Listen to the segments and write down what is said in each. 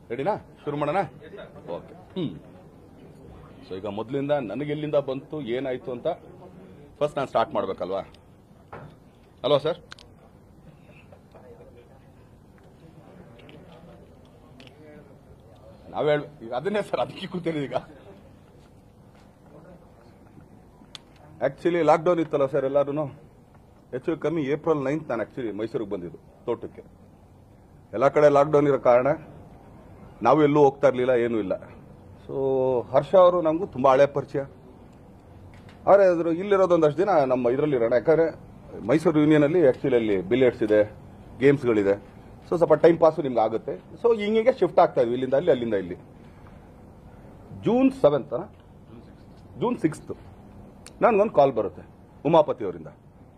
ರೆಡಿನಾ ಶುರು ಮಾಡೋಣ ಓಕೆ ಹ್ಮ್ ಸೊ ಈಗ ಮೊದಲಿಂದ ನನಗೆ ಎಲ್ಲಿಂದ ಬಂತು ಏನಾಯ್ತು ಅಂತ ಫಸ್ಟ್ ನಾನು ಸ್ಟಾರ್ಟ್ ಮಾಡ್ಬೇಕಲ್ವಾ ಅಲ್ವಾ ಸರ್ ನಾವೇ ಹೇಳ್ ಈಗ ಅದನ್ನೇ ಸರ್ ಅದಕ್ಕೆ ಕೂತಿರೋದು ಈಗ ಆಕ್ಚುಲಿ ಲಾಕ್ಡೌನ್ ಇತ್ತಲ್ಲ ಸರ್ ಎಲ್ಲರೂ ಹೆಚ್ಚು ಕಮ್ಮಿ ಏಪ್ರಿಲ್ ನೈನ್ತ್ ನಾನು ಆಕ್ಚುಲಿ ಮೈಸೂರಿಗೆ ಬಂದಿದ್ದು ತೋಟಕ್ಕೆ ಎಲ್ಲ ಕಡೆ ಲಾಕ್ಡೌನ್ ಇರೋ ಕಾರಣ ನಾವು ಎಲ್ಲೂ ಹೋಗ್ತಾ ಇರಲಿಲ್ಲ ಏನೂ ಇಲ್ಲ ಸೊ ಹರ್ಷ ಅವರು ನಮಗೂ ತುಂಬ ಹಳೆ ಪರಿಚಯ ಆದರೆ ಅದ್ರ ಇಲ್ಲಿರೋದು ಒಂದಷ್ಟು ದಿನ ನಮ್ಮ ಇದರಲ್ಲಿರೋಣ ಯಾಕಂದರೆ ಮೈಸೂರು ಯೂನಿಯನಲ್ಲಿ ಆ್ಯಕ್ಚುಲಿ ಅಲ್ಲಿ ಬಿಲಿಯರ್ಡ್ಸ್ ಇದೆ ಗೇಮ್ಸ್ಗಳಿದೆ ಸೊ ಸ್ವಲ್ಪ ಟೈಮ್ ಪಾಸು ನಿಮ್ಗೆ ಆಗುತ್ತೆ ಸೊ ಹಿಂಗೆ ಶಿಫ್ಟ್ ಆಗ್ತಾ ಇದ್ವಿ ಇಲ್ಲಿಂದ ಅಲ್ಲಿ ಅಲ್ಲಿಂದ ಇಲ್ಲಿ ಜೂನ್ ಸೆವೆಂತ್ ಜೂನ್ ಸಿಕ್ಸ್ತ್ ನನಗೊಂದು ಕಾಲ್ ಬರುತ್ತೆ ಉಮಾಪತಿ ಅವರಿಂದ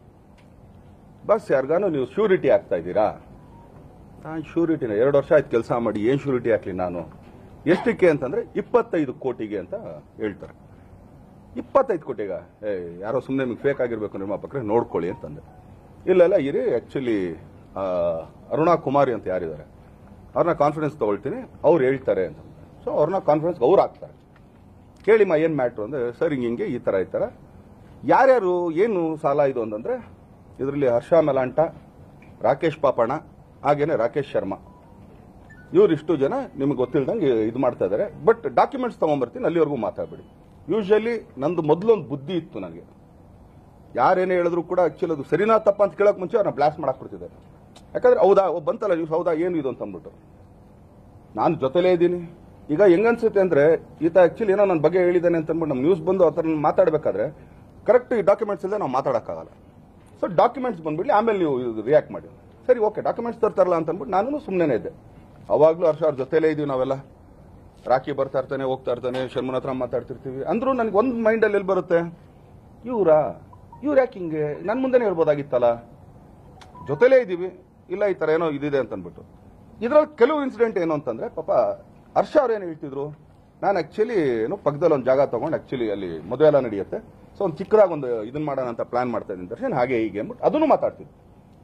ಬಸ್ ಯಾರಿಗಾನು ನೀವು ಶ್ಯೂರಿಟಿ ಆಗ್ತಾ ಇದ್ದೀರಾ ನಾನು ಶ್ಯೂರಿಟಿನ ಎರಡು ವರ್ಷ ಆಯ್ತು ಕೆಲಸ ಮಾಡಿ ಏನು ಶ್ಯೂರಿಟಿ ಹಾಕ್ಲಿ ನಾನು ಎಷ್ಟಕ್ಕೆ ಅಂತಂದ್ರೆ ಇಪ್ಪತ್ತೈದು ಕೋಟಿಗೆ ಅಂತ ಹೇಳ್ತಾರೆ ಇಪ್ಪತ್ತೈದು ಕೋಟಿಗ ಏ ಯಾರೋ ಸುಮ್ಮನೆ ನಿಮ್ಗೆ ಫೇಕ್ ಆಗಿರ್ಬೇಕು ನಿರ್ಮಾಪಕರೇ ನೋಡ್ಕೊಳ್ಳಿ ಅಂತಂದೆ ಇಲ್ಲ ಇಲ್ಲ ಇರಿ ಆ್ಯಕ್ಚುಲಿ ಅರುಣಾ ಕುಮಾರಿ ಅಂತ ಯಾರಿದ್ದಾರೆ ಅವ್ರನ್ನ ಕಾನ್ಫಿಡೆನ್ಸ್ ತಗೊಳ್ತೀನಿ ಅವ್ರು ಹೇಳ್ತಾರೆ ಅಂತ ಸೊ ಅವ್ರನ್ನ ಕಾನ್ಫಿಡೆನ್ಸ್ ಅವ್ರು ಹಾಕ್ತಾರೆ ಕೇಳಿಮ್ಮ ಏನು ಮ್ಯಾಟ್ರು ಅಂದರೆ ಸರ್ ಹಿಂಗೆ ಹಿಂಗೆ ಈ ಥರ ಈ ಥರ ಯಾರ್ಯಾರು ಏನು ಸಾಲ ಇದು ಅಂತಂದರೆ ಇದರಲ್ಲಿ ಹರ್ಷ ಮೆಲಾಂಟ ರಾಕೇಶ್ ಪಾಪಣ್ಣ ಹಾಗೇನೆ ರಾಕೇಶ್ ಶರ್ಮಾ ಇವರಿಷ್ಟು ಜನ ನಿಮ್ಗೆ ಗೊತ್ತಿಲ್ದಂಗೆ ಇದು ಮಾಡ್ತಾ ಇದ್ದಾರೆ ಬಟ್ ಡಾಕ್ಯುಮೆಂಟ್ಸ್ ತಗೊಂಬರ್ತೀನಿ ಅಲ್ಲಿವರೆಗೂ ಮಾತಾಡ್ಬೇಡಿ ಯೂಶಲಿ ನಂದು ಮೊದಲೊಂದು ಬುದ್ಧಿ ಇತ್ತು ನನಗೆ ಯಾರೇನೇ ಹೇಳಿದ್ರು ಕೂಡ ಆಕ್ಚುಲಿ ಅದು ಸರಿನಾ ತಪ್ಪ ಅಂತ ಕೇಳೋಕೆ ಮುಂಚೆ ಅವ್ರನ್ನ ಬ್ಲಾಸ್ಟ್ ಮಾಡಕ್ ಬಿಡ್ತಿದ್ದಾರೆ ಯಾಕಂದ್ರೆ ಹೌದಾ ಒಬ್ಬ ಬಂತಲ್ಲ ನ್ಯೂಸ್ ಹೌದಾ ಏನು ಇದು ಅಂತ ಅಂದ್ಬಿಟ್ಟು ನಾನು ಜೊತೆಲೇ ಇದ್ದೀನಿ ಈಗ ಹೆಂಗನ್ಸುತ್ತೆ ಅಂದ್ರೆ ಈತ ಆಕ್ಚುಲಿ ಏನೋ ನನ್ನ ಬಗ್ಗೆ ಹೇಳಿದ್ದಾನೆ ಅಂತ ಅಂದ್ಬಿಟ್ಟು ನಮ್ಮ ನ್ಯೂಸ್ ಬಂದು ಆ ಥರ ಮಾತಾಡಬೇಕಾದ್ರೆ ಕರೆಕ್ಟ್ ಈ ಡಾಕ್ಯುಮೆಂಟ್ಸ್ ಇಲ್ಲದೆ ನಾವು ಮಾತಾಡೋಕ್ಕಾಗಲ್ಲ ಸೊ ಡಾಕ್ಯುಮೆಂಟ್ಸ್ ಬಂದ್ಬಿಡ್ಲಿ ಆಮೇಲೆ ನೀವು ರಿಯಾಕ್ಟ್ ಮಾಡಿ ಸರಿ ಓಕೆ ಡಾಕ್ಯುಮೆಂಟ್ಸ್ ತರ್ತಾರಲ್ಲ ಅಂತ ಅಂದ್ಬಿಟ್ಟು ನಾನು ಸುಮ್ಮನೆ ಇದ್ದೆ ಅವಾಗಲೂ ಹರ್ಷ ಅವ್ರ ಜೊತೆಲೇ ಇದೀವಿ ನಾವೆಲ್ಲ ರಾಖಿ ಬರ್ತಾ ಇರ್ತಾನೆ ಹೋಗ್ತಾ ಇರ್ತಾನೆ ಶರ್ಮನ ಹತ್ರ ಮಾತಾಡ್ತಿರ್ತೀವಿ ಅಂದ್ರೂ ನನಗೆ ಒಂದು ಮೈಂಡಲ್ಲಿ ಎಲ್ಲಿ ಬರುತ್ತೆ ಇವರಾ ಇವ್ರು ಯಾಕೆ ಹಿಂಗೆ ನನ್ನ ಮುಂದೆನೇ ಹೇಳ್ಬೋದಾಗಿತ್ತಲ್ಲ ಜೊತೆಲೇ ಇದ್ದೀವಿ ಇಲ್ಲ ಈ ಥರ ಏನೋ ಇದಿದೆ ಅಂತ ಅಂದ್ಬಿಟ್ಟು ಇದ್ರಲ್ಲಿ ಕೆಲವು ಇನ್ಸಿಡೆಂಟ್ ಏನು ಅಂತಂದ್ರೆ ಪಾಪ ಹರ್ಷ ಅವ್ರು ಏನು ಹೇಳ್ತಿದ್ರು ನಾನು ಆಕ್ಚುಲಿ ಏನು ಪಕ್ಕದಲ್ಲಿ ಒಂದು ಜಾಗ ತಗೊಂಡು ಆಕ್ಚುಲಿ ಅಲ್ಲಿ ಮದುವೆ ಎಲ್ಲ ನಡೆಯುತ್ತೆ ಸೊ ಒಂದು ಚಿಕ್ಕದಾಗಿ ಒಂದು ಇದನ್ನ ಮಾಡೋಣ ಅಂತ ಪ್ಲಾನ್ ಮಾಡ್ತಾ ಇದ್ದೀನಿ ದರ್ಶನ್ ಹಾಗೆ ಹೀಗೆ ಅಂದ್ಬಿಟ್ಟು ಅದನ್ನು ಮಾತಾಡ್ತಿದ್ವಿ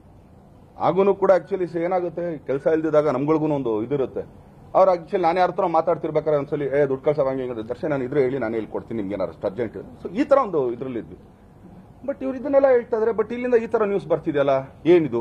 ಆಗೂ ಕೂಡ ಆಕ್ಚುಲಿ ಏನಾಗುತ್ತೆ ಕೆಲಸ ಇಲ್ದಿದಾಗ ನಮ್ಗಳಿಗೂ ಒಂದು ಇದಿರುತ್ತೆ ಅವ್ರು ಆಕ್ಚುಲಿ ನಾನು ಯಾರ ಹತ್ರ ಮಾತಾಡ್ತಿರ್ಬೇಕಾದ್ರೆ ಒಂದ್ಸಲಿ ಏ ದುಡ್ಡು ಕಳ್ಸ ಹಂಗೆ ಹಿಂಗೆ ದರ್ಶನ್ ನಾನು ಇದ್ರೆ ಹೇಳಿ ನಾನು ಹೇಳಿ ಕೊಡ್ತೀನಿ ನಿಮ್ಗೆ ಏನಾರು ಅರ್ಜೆಂಟ್ ಸೊ ಈ ತರ ಒಂದು ಇದ್ರಲ್ಲಿ ಇದ್ವಿ ಬಟ್ ಇವ್ರು ಇದನ್ನೆಲ್ಲ ಹೇಳ್ತಾ ಇದಾರೆ ಬಟ್ ಇಲ್ಲಿಂದ ಈ ತರ ನ್ಯೂಸ್ ಬರ್ತಿದೆಯಲ್ಲ ಏನಿದು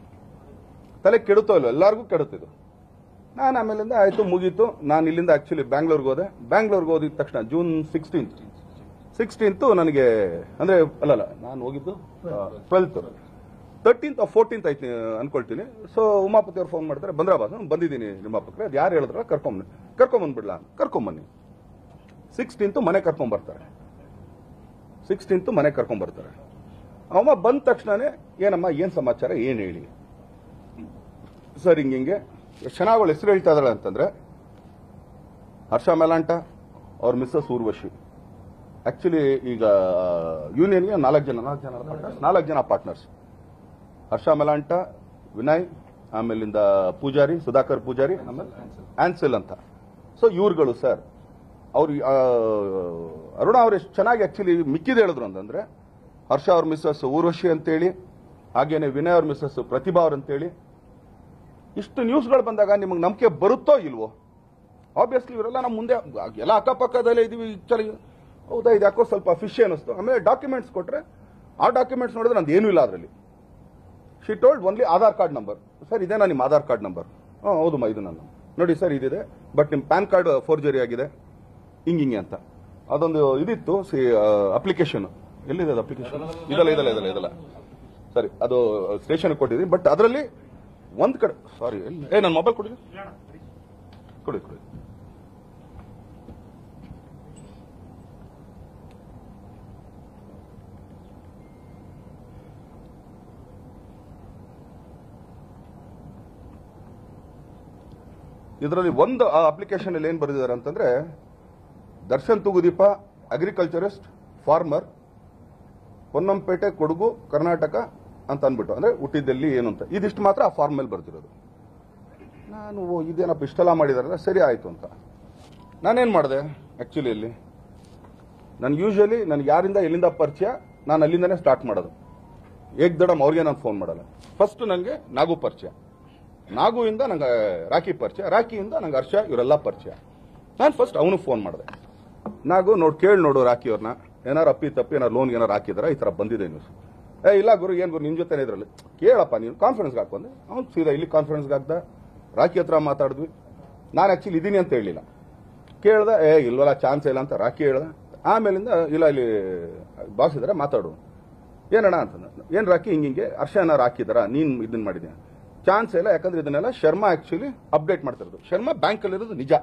ತಲೆ ಕೆಡುತ್ತೋ ಇಲ್ವೋ ಎಲ್ಲರಿಗೂ ಕೆಡುತ್ತಿದ್ದು ನಾನು ಆಮೇಲಿಂದ ಆಯ್ತು ಮುಗೀತು ನಾನು ಇಲ್ಲಿಂದ ಆಕ್ಚುಲಿ ಬ್ಯಾಂಗ್ಳೂರ್ಗೆ ಹೋದೆ ಬ್ಯಾಂಗ್ಳೂರ್ಗೆ ಹೋದಿದ ತಕ್ಷಣ ಜೂನ್ ಸಿಕ್ಸ್ಟೀನ್ತ್ ಸಿಕ್ಸ್ಟೀನ್ತ್ ನನಗೆ ಅಂದ್ರೆ ಅಲ್ಲಲ್ಲ ನಾನು ಹೋಗಿದ್ದು ಟ್ವೆಲ್ತ್ ತರ್ಟೀನ್ತ್ ಫೋರ್ಟೀನ್ತ್ ಆಯ್ತು ಅನ್ಕೊಳ್ತೀನಿ ಸೊ ಉಮಾಪತಿ ಅವ್ರು ಫೋನ್ ಮಾಡ್ತಾರೆ ಬಂದ್ರ ಬಾಸ್ ಬಂದಿದ್ದೀನಿ ನಿರ್ಮಾಪಕರೇ ಅದು ಯಾರು ಹೇಳಿದ್ರ ಕರ್ಕೊಂಬನ್ನಿ ಕರ್ಕೊಂಬಂದ್ಬಿಡ್ಲಾ ಕರ್ಕೊಂಬನ್ನಿ ಸಿಕ್ಸ್ಟೀನ್ತ್ ಮನೆ ಕರ್ಕೊಂಬರ್ತಾರೆ ಸಿಕ್ಸ್ಟೀನ್ತ್ ಮನೆ ಕರ್ಕೊಂಬರ್ತಾರೆ ಅವ ಬಂದ ತಕ್ಷಣನೇ ಏನಮ್ಮ ಏನ್ ಸಮಾಚಾರ ಏನ್ ಹೇಳಿ ಸರ್ ಹಿಂಗೆ ಹಿಂಗೆ ಎಷ್ಟು ಚೆನ್ನಾಗಿ ಅವಳು ಹೆಸರು ಹೇಳ್ತಾ ಇದ್ದಾಳೆ ಅಂತಂದ್ರೆ ಹರ್ಷ ಮೆಲಾಂಟ ಅವ್ರ ಮಿಸ್ಸಸ್ ಊರ್ವಶಿ ಆಕ್ಚುಲಿ ಈಗ ಯೂನಿಯನ್ಗೆ ನಾಲ್ಕು ಜನ ನಾಲ್ಕು ಜನ ಪಾರ್ಟ್ನರ್ಸ್ ನಾಲ್ಕು ಜನ ಪಾರ್ಟ್ನರ್ಸ್ ಹರ್ಷ ಮೆಲಾಂಟ ವಿನಯ್ ಆಮೇಲಿಂದ ಪೂಜಾರಿ ಸುಧಾಕರ್ ಪೂಜಾರಿ ಆಮೇಲೆ ಆನ್ಸೆಲ್ ಅಂತ ಸೊ ಇವ್ರುಗಳು ಸರ್ ಅವ್ರು ಆ, ಅರುಣ ಅವ್ರು ಎಷ್ಟು ಚೆನ್ನಾಗಿ ಆಕ್ಚುಲಿ ಮಿಕ್ಕಿದ ಹೇಳಿದ್ರು ಅಂತಂದ್ರೆ ಹರ್ಷ ಅವ್ರ ಮಿಸ್ಸಸ್ ಊರ್ವಶಿ ಅಂತೇಳಿ ಹಾಗೇನೆ ವಿನಯ್ ಅವ್ರ ಮಿಸ್ಸಸ್ ಪ್ರತಿಭಾ ಅವ್ರ ಅಂತೇಳಿ ಇಷ್ಟು ನ್ಯೂಸ್ಗಳು ಬಂದಾಗ ನಿಮಗೆ ನಂಬಿಕೆ ಬರುತ್ತೋ ಇಲ್ವೋ ಆಬ್ವಿಯಸ್ಲಿ ಇವರೆಲ್ಲ ನಮ್ಮ ಮುಂದೆ ಎಲ್ಲ ಅಕ್ಕಪಕ್ಕದಲ್ಲೇ ಇದೀವಿ ಚಳಿ ಹೌದಾ ಇದು ಯಾಕೋ ಸ್ವಲ್ಪ ಫಿಶ್ ಅನ್ನಿಸ್ತು ಆಮೇಲೆ ಡಾಕ್ಯುಮೆಂಟ್ಸ್ ಕೊಟ್ರೆ ಆ ಡಾಕ್ಯುಮೆಂಟ್ಸ್ ನೋಡಿದ್ರೆ ನಂದು ಏನೂ ಇಲ್ಲ ಅದರಲ್ಲಿ she told only Aadhaar card number sir ಇದೇನಾ ನಿಮ್ಮ ಆಧಾರ್ ಕಾರ್ಡ್ ನಂಬರ್ ಹಾಂ ಹೌದಮ್ಮ ಇದು ನನ್ನ ನೋಡಿ ಸರ್ ಇದಿದೆ ಬಟ್ ನಿಮ್ಮ ಪ್ಯಾನ್ ಕಾರ್ಡ್ ಫೋರ್ಜರಿ ಆಗಿದೆ ಹಿಂಗೆ ಹಿಂಗೆ ಅಂತ ಅದೊಂದು ಇದಿತ್ತು ಸಿ ಅಪ್ಲಿಕೇಶನ್ ಎಲ್ಲಿದೆ ಅದು ಅಪ್ಲಿಕೇಶನ್ ಇದಲ್ಲ ಇದಲ್ಲ ಇದಲ್ಲ ಇದಲ್ಲ ಸರಿ ಅದು ಸ್ಟೇಷನ್ ಕೊಟ್ಟಿದ್ದೀನಿ ಬಟ್ ಅದರಲ್ಲಿ ಒಂದ್ ಕಡೆ ಸಾರಿ ಏ ನನ್ನ ಮೊಬೈಲ್ ಕೊಡಿ ಕೊಡಿ ಕೊಡಿ ಇದರಲ್ಲಿ ಒಂದು ಆ ಅಪ್ಲಿಕೇಶನ್ ಅಲ್ಲಿ ಏನ್ ಬರೆದಿದ್ದಾರೆ ಅಂತಂದ್ರೆ ದರ್ಶನ್ ತುಗುದೀಪ ಅಗ್ರಿಕಲ್ಚರಿಸ್ಟ್ ಫಾರ್ಮರ್ ಪೊನ್ನಂಪೇಟೆ ಕೊಡಗು ಕರ್ನಾಟಕ ಅಂತ ಅಂದ್ಬಿಟ್ಟು ಅಂದ್ರೆ ಹುಟ್ಟಿದ್ದಲ್ಲಿ ಏನು ಅಂತ ಇದಿಷ್ಟು ಮಾತ್ರ ಆ ಫಾರ್ಮ್ ಮೇಲೆ ಬರ್ತಿರೋದು ನಾನು ಓ, ಇದೇನಪ್ಪ ಇಷ್ಟೆಲ್ಲ ಮಾಡಿದಾರಲ್ಲ ಸರಿ ಆಯ್ತು ಅಂತ ನಾನೇನ್ ಮಾಡಿದೆ ಆಕ್ಚುಲಿ ಇಲ್ಲಿ ನನ್ಗೆ ಯೂಶಲಿ ನನ್ಗೆ ಯಾರಿಂದ ಎಲ್ಲಿಂದ ಪರಿಚಯ ನಾನು ಅಲ್ಲಿಂದನೇ ಸ್ಟಾರ್ಟ್ ಮಾಡೋದು ಏಕ್ ದಡಮ್ ಅವ್ರಿಗೆ ನಾನು ಫೋನ್ ಮಾಡಲ್ಲ ಫಸ್ಟ್ ನನಗೆ ನಾಗು ಪರಿಚಯ ನಾಗುವಿಂದ ನಂಗೆ ರಾಖಿ ಪರಿಚಯ ರಾಖಿಯಿಂದ ನಂಗೆ ಹರ್ಷ ಇವರೆಲ್ಲ ಪರಿಚಯ ನಾನು ಫಸ್ಟ್ ಅವನು ಫೋನ್ ಮಾಡಿದೆ ನಾಗು ನೋಡಿ ಕೇಳಿ ನೋಡು ರಾಖಿ ಅವ್ರನ್ನ ಏನಾರು ಅಪ್ಪಿ ತಪ್ಪಿ ಏನಾರು ಲೋನ್ ಏನಾರು ಹಾಕಿದಾರ ಈ ಥರ ಬಂದಿದೆ ನ್ಯೂಸ್ ಏ ಇಲ್ಲ ಗುರು ಏನು ಗುರು ನಿನ್ನ ಜೊತೆ ಇದ್ರಲ್ಲಿ ಕೇಳಪ್ಪ ನೀನು ಕಾನ್ಫರೆನ್ಸ್ಗೆ ಹಾಕೊಂಡೆ ಅವ್ನು ಸೀದಾ ಇಲ್ಲಿ ಕಾನ್ಫರೆನ್ಸ್ಗೆ ಹಾಕ್ದ ರಾಖಿ ಹತ್ರ ಮಾತಾಡಿದ್ವಿ ನಾನು ಆ್ಯಕ್ಚುಲಿ ಇದ್ದೀನಿ ಅಂತ ಹೇಳಿಲ್ಲ ಕೇಳ್ದೆ ಏ ಇಲ್ವಲ್ಲ ಚಾನ್ಸ್ ಇಲ್ಲ ಅಂತ ರಾಖಿ ಹೇಳ್ದ ಆಮೇಲಿಂದ ಇಲ್ಲ ಇಲ್ಲಿ ಬಾಸ್ ಇದಾರೆ ಮಾತಾಡು ಏನಣ್ಣ ಅಂತಂದ ಏನು ರಾಕಿ ಹಿಂಗೆ ಹಿಂಗೆ ಹರ್ಷ ಏನಾರು ಹಾಕಿದಾರ ನೀನು ಇದನ್ನ ಮಾಡಿದ್ಯಾ ಚಾನ್ಸ್ ಇಲ್ಲ ಯಾಕಂದ್ರೆ ಇದನ್ನೆಲ್ಲ ಶರ್ಮಾ ಆಕ್ಚುಲಿ ಅಪ್ಡೇಟ್ ಮಾಡ್ತಿರೋದು ಶರ್ಮಾ ಬ್ಯಾಂಕಲ್ಲಿ ಇರೋದು ನಿಜ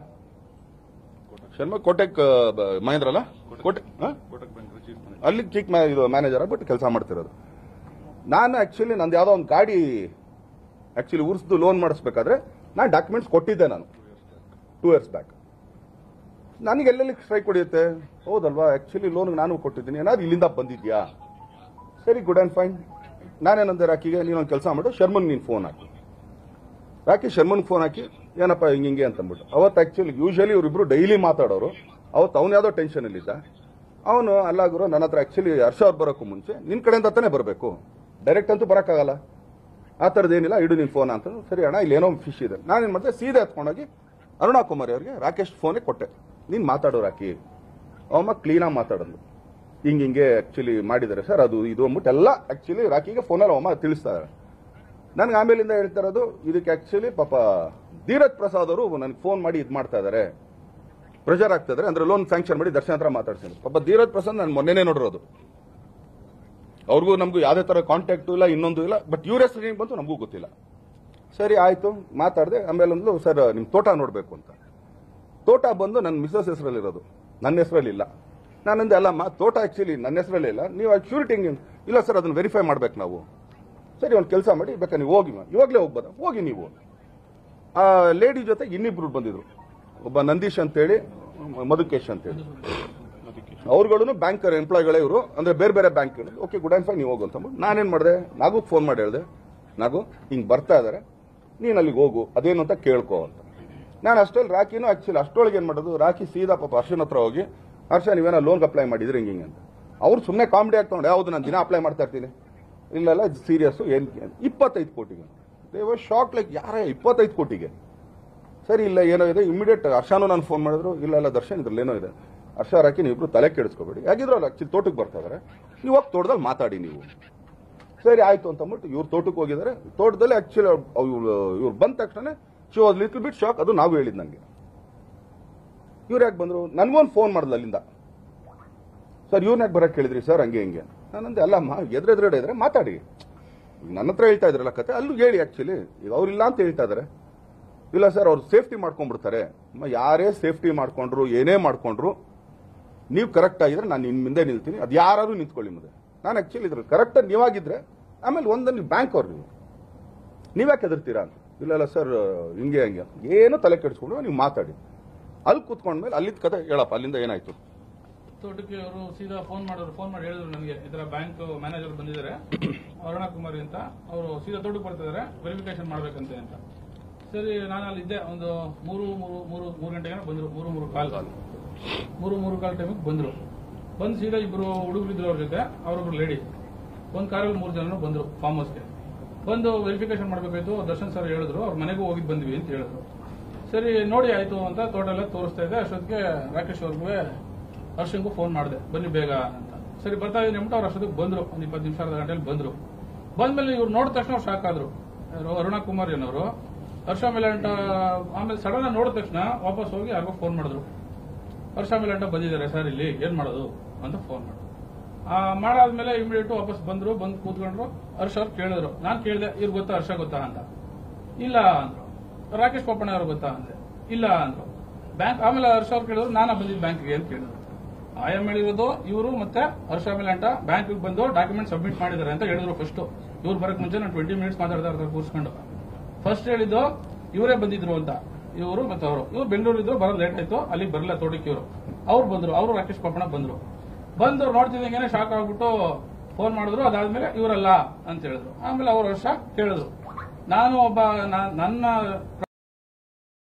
ಶರ್ಮಾ ಕೋಟೆಕ್ ಆ, ಬ- ಮಹೇಂದ್ರ ಅಲ್ಲ ಕೋಟೆ ಹಾ? ಅಲ್ಲಿ ಚೀಫ್ ಮ್ಯಾ ಇದು ಮ್ಯಾನೇಜರ್ ಆಗ್ಬಿಟ್ಟು ಕೆಲಸ ಮಾಡ್ತಿರೋದು ನಾನು ಆಕ್ಚುಲಿ ನಂದು ಯಾವುದೋ ಒಂದು ಗಾಡಿ ಆಕ್ಚುಲಿ ಉರ್ಸ್ದು ಲೋನ್ ಮಾಡಿಸ್ಬೇಕಾದ್ರೆ ನಾನು ಡಾಕ್ಯುಮೆಂಟ್ಸ್ ಕೊಟ್ಟಿದ್ದೆ ನಾನು ಟೂ ಇಯರ್ಸ್ ಬ್ಯಾಕ್ ನನಗೆ ಎಲ್ಲೆಲ್ಲಿ ಸ್ಟ್ರೈಕ್ ಹೊಡೆಯುತ್ತೆ ಹೌದಲ್ವಾ ಆಕ್ಚುಲಿ ಲೋನ್ ನಾನು ಕೊಟ್ಟಿದ್ದೀನಿ ಏನಾದ್ರು ಇಲ್ಲಿಂದ ಬಂದಿದ್ಯಾ ಸರಿ ಗುಡ್ ಆ್ಯಂಡ್ ಫೈನ್ ನಾನೇನಂದೆ ರಾಕಿಗೆ ನೀನೊಂದು ಕೆಲಸ ಮಾಡು ಶರ್ಮನ್ ನೀನು ಫೋನ್ ಹಾಕಿ ರಾಕಿ ಶರ್ಮನ್ ಫೋನ್ ಹಾಕಿ ಏನಪ್ಪ ಹಿಂಗೆ ಹಿಂಗೆ ಅಂತಂದ್ಬಿಟ್ಟು ಅವತ್ತು ಆ್ಯಕ್ಚುಲಿ ಯೂಶಲಿ ಇವರಿಬ್ರು ಡೈಲಿ ಮಾತಾಡೋರು ಅವತ್ತು ಅವನು ಯಾವುದೋ ಟೆನ್ಷನಲ್ಲಿದ್ದ ಅವನು ಅಲ್ಲ ಗುರು ನನ್ನ ಹತ್ರ ಆ್ಯಕ್ಚುಲಿ ಹರ್ಷ ಅವ್ರು ಬರೋಕ್ಕೂ ಮುಂಚೆ ನಿನ್ನ ಕಡೆಯಿಂದ ತಾನೇ ಬರಬೇಕು ಡೈರೆಕ್ಟ್ ಅಂತೂ ಬರೋಕ್ಕಾಗಲ್ಲ ಆ ಥರದ್ದು ಏನಿಲ್ಲ ಇಡು ನಿನ್ನ ಫೋನ್ ಅಂತ ಸರಿ ಅಣ್ಣ ಇಲ್ಲಿ ಏನೋ ಫಿಶ್ ಇದೆ ನಾನೇನು ಮಾಡಿದೆ ಸೀದಾ ಎತ್ಕೊಂಡೋಗಿ ಅರುಣಾ ಕುಮಾರಿ ಅವ್ರಿಗೆ ರಾಕೇಶ್ ಫೋನೇ ಕೊಟ್ಟೆ ನೀನು ಮಾತಾಡೋ ರಾಕಿ ಅವಮ್ಮ ಕ್ಲೀನಾಗಿ ಮಾತಾಡೋದು ಹಿಂಗೆ ಹಿಂಗೆ ಆ್ಯಕ್ಚುಲಿ ಮಾಡಿದ್ದಾರೆ ಸರ್ ಅದು ಇದು ಅಂದ್ಬಿಟ್ಟು ಎಲ್ಲ ಆ್ಯಕ್ಚುಲಿ ರಾಕಿಗೆ ಫೋನಲ್ಲಿ ಅವಮ್ಮ ತಿಳಿಸ್ತಾ ಇದ್ದಾರೆ ನನಗೆ ಆಮೇಲಿಂದ ಹೇಳ್ತಾ ಇರೋದು ಇದಕ್ಕೆ ಆ್ಯಕ್ಚುಲಿ ಪಾಪ ಧೀರಜ್ ಪ್ರಸಾದ್ ಅವರು ನನಗೆ ಫೋನ್ ಮಾಡಿ ಇದು ಮಾಡ್ತಾ ಇದ್ದಾರೆ ಪ್ರೆಷರ್ ಆಗ್ತಾ ಇದ್ದಾರೆ ಅಂದ್ರೆ ಲೋನ್ ಸ್ಯಾಂಕ್ಷನ್ ಮಾಡಿ ದರ್ಶನ ಹತ್ರ ಮಾತಾಡ್ತೀನಿ ಪಾಪ ಧೀರಜ್ ಪ್ರಸಾದ್ ನಾನು ಮೊನ್ನೆನೇ ನೋಡಿರೋದು ಅವ್ರಿಗೂ ನಮಗೂ ಯಾವುದೇ ಥರ ಕಾಂಟ್ಯಾಕ್ಟು ಇಲ್ಲ ಇನ್ನೊಂದು ಇಲ್ಲ ಬಟ್ ಇವ್ರ ಹೆಸರು ಏನು ಬಂತು ನಮಗೂ ಗೊತ್ತಿಲ್ಲ ಸರಿ ಆಯಿತು ಮಾತಾಡಿದೆ ಆಮೇಲೆ ಒಂದು ಸರ್ ನಿಮ್ಮ ತೋಟ ನೋಡಬೇಕು ಅಂತ ತೋಟ ಬಂದು ನನ್ನ ಮಿಸಸ್ ಹೆಸರಲ್ಲಿರೋದು ನನ್ನ ಹೆಸರಲ್ಲಿಲ್ಲ ನಾನಂದೆ ಅಲ್ಲಮ್ಮ ತೋಟ ಆ್ಯಕ್ಚುಲಿ ನನ್ನ ಹೆಸರಲ್ಲೇ ಇಲ್ಲ ನೀವು ಶ್ಯೂರಿಟಿ ಇಲ್ಲ ಸರ್ ಅದನ್ನು ವೆರಿಫೈ ಮಾಡ್ಬೇಕು ನಾವು ಸರಿ ಒಂದು ಕೆಲಸ ಮಾಡಿ ಬೇಕಾ ನೀವು ಹೋಗಿ ಮಾ ಇವಾಗಲೇ ಹೋಗ್ಬೋದಾ ಹೋಗಿ ನೀವು ಆ ಲೇಡಿ ಜೊತೆ ಇನ್ನಿಬ್ರು ಬಂದಿದ್ರು ಒಬ್ಬ ನಂದೀಶ್ ಅಂತೇಳಿ ಮ- ಮಧುಕೇಶ್ ಅಂತೇಳಿ ಅವ್ರುಗಳು ಬ್ಯಾಂಕರ್ ಎಂಪ್ಲಾಯ್ಗಳೇ ಇವರು ಅಂದ್ರೆ ಬೇರೆ ಬೇರೆ bank okay good and fine ನೀವು ಹೋಗು ಅಂತ ಅಂದ್ಬಿಟ್ಟು ನಾನೇನು ಮಾಡಿದೆ ನಾಗೂ ಫೋನ್ ಮಾಡಿ ಹೇಳಿದೆ ನಾಗು ಹಿಂಗೆ ಬರ್ತಾ ಇದ್ದಾರೆ ನೀನು ಅಲ್ಲಿಗೆ ಹೋಗು ಅದೇನು ಅಂತ ಕೇಳ್ಕೊ ಅಂತ ನಾನು ಅಷ್ಟರಲ್ಲಿ ರಾಕಿನೂ ಆಕ್ಚುಲಿ ಅಷ್ಟೊಳಗೆ ಏನು ಮಾಡೋದು ರಾಕಿ ಸೀದಾ ಪಾಪ ಹರ್ಷನ ಹತ್ರ ಹೋಗಿ ಹರ್ಷ ನೀವೇನೋ ಲೋನ್ಗೆ ಅಪ್ಲೈ ಮಾಡಿದ್ರೆ ಹಿಂಗೆ ಹಿಂಗೆ ಅಂತ ಅವ್ರು ಸುಮ್ಮನೆ ಕಾಮಿಡಿ ಆಗ್ತೊಂಡೆ ಯಾವುದು ನಾನು ದಿನ ಅಪ್ಲೈ ಮಾಡ್ತಾ ಇರ್ತೀನಿ ಇಲ್ಲೆಲ್ಲ ಸೀರಿಯಸ್ಸು ಏನು ಇಪ್ಪತ್ತೈದು ಕೋಟಿಗೆ ದೇವ ಶಾಕ್ ಲೈಕ್ ಯಾರೇ ಇಪ್ಪತ್ತೈದು ಕೋಟಿಗೆ ಸರಿ ಇಲ್ಲ ಏನೋ ಇದೆ ಇಮಿಡಿಯೇಟ್ ಹರ್ಷಾನು ನಾನು ಫೋನ್ ಮಾಡಿದ್ರು ಇಲ್ಲ ಇಲ್ಲ ದರ್ಶನ್ ಇದ್ರಲ್ಲಿ ಏನೋ ಇದೆ ಹರ್ಷ ರಾಕಿ ನೀವು ಇಬ್ರು ತಲೆ ಕೆಡಿಸ್ಕೋಬೇಡಿ ಯಾಕಿದ್ರು ಅಲ್ಲಿ ಆಕ್ಚುಲಿ ತೋಟಕ್ಕೆ ಬರ್ತಾ ಇದಾರೆ ನೀವು ಹೋಗಿ ತೋಟದಲ್ಲಿ ಮಾತಾಡಿ ನೀವು ಸರಿ ಆಯ್ತು ಅಂತ ಅಂದ್ಬಿಟ್ಟು ಇವ್ರು ತೋಟಕ್ಕೆ ಹೋಗಿದ್ದಾರೆ ತೋಟದಲ್ಲಿ ಆಕ್ಚುಲಿ ಇವ್ರು ಬಂದ ತಕ್ಷಣ she was little bit shock ಅದು ನಾವು ಹೇಳಿದ್ ನನಗೆ ಇವ್ರು ಯಾಕೆ ಬಂದರು ನನಗೊಂದು ಫೋನ್ ಮಾಡಿದ್ಲು ಅಲ್ಲಿಂದ ಸರ್ ಇವ್ರನ್ನ ಯಾಕೆ ಬರಕ್ಕೆ ಕೇಳಿದ್ರಿ ಸರ್ ಹಂಗೆ ಹಿಂಗೆ ನಾನಂದೆ ಅಲ್ಲಮ್ಮ ಎದುರೆದುರುಗಡೆ ಇದ್ರೆ ಮಾತಾಡಿ ನನ್ನ ಹತ್ರ ಹೇಳ್ತಾ ಇದ್ರಲ್ಲ ಕತೆ ಅಲ್ಲೂ ಹೇಳಿ ಆ್ಯಕ್ಚುಲಿ ಈಗ ಅವ್ರಿಲ್ಲ ಅಂತ ಹೇಳ್ತಾ ಇದ್ದಾರೆ ಇಲ್ಲ ಸರ್ ಅವ್ರು ಸೇಫ್ಟಿ ಮಾಡ್ಕೊಂಡ್ಬಿಡ್ತಾರೆ ಅಮ್ಮ, ಯಾರೇ ಸೇಫ್ಟಿ ಮಾಡ್ಕೊಂಡ್ರು ಏನೇ ಮಾಡ್ಕೊಂಡ್ರು ನೀವು ಕರೆಕ್ಟ್ ಆಗಿದ್ರೆ ನಾನು ನಿನ್ನ ಮುಂದೆ ನಿಲ್ತೀನಿ ಅದು ಯಾರು ನಿಂತ್ಕೊಳ್ಳಿ ಮುಂದೆ ನಾನು ಆ್ಯಕ್ಚುಲಿ ಇದ್ರ ಕರೆಕ್ಟಾಗಿ ನೀವಾಗಿದ್ರೆ ಆಮೇಲೆ ಒಂದು ನೀವು ಬ್ಯಾಂಕ್ ಅವ್ರು ನೀವು ನೀವ್ಯಾಕೆ ಹೆದರ್ತೀರಾ ಅಂತ ಇಲ್ಲ ಇಲ್ಲ ಸರ್ ಹಿಂಗೆ ಹಂಗೆ ಏನು ತಲೆ ಕೆಡಿಸ್ಕೊಂಡು ನೀವು ಮಾತಾಡಿ ಅಲ್ಲಿ ಕೂತ್ಕೊಂಡ್ಮೇಲೆ ಅಲ್ಲಿದ್ದ ಕತೆ ಹೇಳಪ್ಪ ಅಲ್ಲಿಂದ ಏನಾಯ್ತು ತೋಟಕ್ಕೆ ಅವರು ಸೀದಾ ಫೋನ್ ಮಾಡಿದ್ರು ಫೋನ್ ಮಾಡಿ ಹೇಳಿದ್ರು ನನಗೆ ಈ ತರ ಬ್ಯಾಂಕ್ ಮ್ಯಾನೇಜರ್ ಬಂದಿದ್ದಾರೆ ಅರುಣ ಕುಮಾರಿ ಅಂತ ಅವರು ಸೀದಾ ತೋಟಕ್ಕೆ ಬರ್ತಿದ್ದಾರೆ ವೆರಿಫಿಕೇಶನ್ ಮಾಡ್ಬೇಕಂತೆ ಅಂತ ಸರಿ ನಾನು ಅಲ್ಲಿ ಇದ್ದೆ ಒಂದು ಮೂರು ಮೂರು ಮೂರು ಮೂರು ಗಂಟೆಗೆ ಬಂದ್ರು ಮೂರು ಮೂರು ಕಾಲ್ ಮೂರು ಮೂರು ಕಾಲ್ ಟೈಮಿಗೆ ಬಂದ್ರು ಬಂದು ಸೀದಾ ಇಬ್ರು ಹುಡುಗರು ಇದ್ರು ಅವ್ರ ಜೊತೆ ಅವರೊಬ್ರು ಲೇಡಿ ಒಂದು ಕಾರಲ್ಲಿ ಮೂರು ಜನ ಬಂದ್ರು ಫಾರ್ಮ್ ಹೌಸ್ಗೆ ಬಂದು ವೆರಿಫಿಕೇಶನ್ ಮಾಡಬೇಕಾಯ್ತು ದರ್ಶನ್ ಸರ್ ಹೇಳಿದ್ರು ಅವ್ರ ಮನೆಗೂ ಹೋಗಿದ್ ಬಂದ್ವಿ ಅಂತ ಹೇಳಿದ್ರು ಸರಿ ನೋಡಿ ಆಯ್ತು ಅಂತ ತೋಟ ಎಲ್ಲ ತೋರಿಸ್ತಾ ಇದೆ ಅಷ್ಟೊತ್ತಿಗೆ ರಾಕೇಶ್ ಅವ್ರಿಗೂ ಹರ್ಷಂಗೂ ಫೋನ್ ಮಾಡಿದೆ ಬನ್ನಿ ಬೇಗ ಅಂತ ಸರಿ ಬರ್ತಾ ಇದೀನಿ ಅಂದ್ಬಿಟ್ಟು ಅವ್ರು ಅಷ್ಟೊತ್ತಿಗೆ ಬಂದ್ರು ಒಂದು ಇಪ್ಪತ್ತು ನಿಮಿಷ ಅರ್ಧ ಗಂಟೆಲಿ ಬಂದ್ರು ಬಂದ್ಮೇಲೆ ಇವ್ರು ನೋಡಿದ ತಕ್ಷಣ ಅವ್ರು ಶಾಕ್ ಆದ್ರು ಯಾರು ಅರುಣ ಕುಮಾರ್ ಏನವರು ಹರ್ಷ ಮೇಲಂಟ ಆಮೇಲೆ ಸಡನ್ ಆಗಿ ನೋಡಿದ ತಕ್ಷಣ ವಾಪಸ್ ಹೋಗಿ ಯಾರಿಗೋ ಫೋನ್ ಮಾಡಿದ್ರು ಹರ್ಷ ಮೇಲಂಟ ಬಂದಿದ್ದಾರೆ ಸರ್ ಇಲ್ಲಿ ಏನ್ ಮಾಡೋದು ಅಂತ ಫೋನ್ ಮಾಡಿದ್ರು ಆ, ಮಾಡಾದ್ಮೇಲೆ ಇಮಿಡಿಯೇಟ್ ವಾಪಸ್ ಬಂದ್ರು ಬಂದು ಕೂತ್ಕೊಂಡ್ರು ಹರ್ಷ ಅವ್ರು ಕೇಳಿದ್ರು ನಾನ್ ಕೇಳಿದೆ ಇವ್ರು ಗೊತ್ತಾ ಹರ್ಷ ಗೊತ್ತಾ ಅಂತ ಇಲ್ಲ ಅಂದ್ರು ರಾಕೇಶ್ ಪಪ್ಪಣ್ಣ ಅವ್ರು ಗೊತ್ತಾ ಅಂದೆ ಇಲ್ಲ ಅಂದ್ರು ಬ್ಯಾಂಕ್ ಆಮೇಲೆ ಹರ್ಷ ಅವ್ರು ಕೇಳಿದ್ರು ನಾನಾ ಬಂದಿದ್ದು ಬ್ಯಾಂಕ್ಗೆ ಅಂತ ಕೇಳಿದ್ರು ಆಯಮ್ ಹೇಳಿರೋದು ಇವರು ಮತ್ತೆ ಹರ್ಷ ಮೇಲಂಟ ಬ್ಯಾಂಕ್ ಬಂದು ಡಾಕ್ಯುಮೆಂಟ್ ಸಬ್ಮಿಟ್ ಮಾಡಿದ್ದಾರೆ ಅಂತ ಹೇಳಿದ್ರು ಫಸ್ಟ್ ಇವ್ರು ಬರಕ್ ಮುಂಚೆ ನಾನು ಟ್ವೆಂಟಿ ಮಿನಿಟ್ಸ್ ಮಾತಾಡ್ತಾ ಇರ್ತಾರೆ ಕೂರ್ಸ್ಕೊಂಡು ಫಸ್ಟ್ ಹೇಳಿದ್ದು ಇವರೇ ಬಂದಿದ್ರು ಅಂತ ಇವರು ಮತ್ತೆ ಅವರು ಇವ್ರು ಬೆಂಗಳೂರು ಇದ್ರು ಬರೋದು ಲೇಟ್ ಆಯ್ತು ಅಲ್ಲಿ ಬರಲ್ಲ ತೋಟಕ್ಕೆ ಇವರು ಅವ್ರು ಬಂದ್ರು ಅವರು ರಾಕೇಶ್ ಪಪ್ಪಣ್ಣ ಬಂದ್ರು ಬಂದು ನೋಡ್ತಿದ್ದಂಗೆ ಶಾಕ್ ಆಗ್ಬಿಟ್ಟು ಫೋನ್ ಮಾಡಿದ್ರು ಅದಾದ್ಮೇಲೆ ಇವರಲ್ಲ ಅಂತ ಹೇಳಿದ್ರು ಆಮೇಲೆ ಅವ್ರ ವರ್ಷ ಕೇಳಿದ್ರು ನಾನು ಒಬ್ಬ ನಾ- ನನ್ನ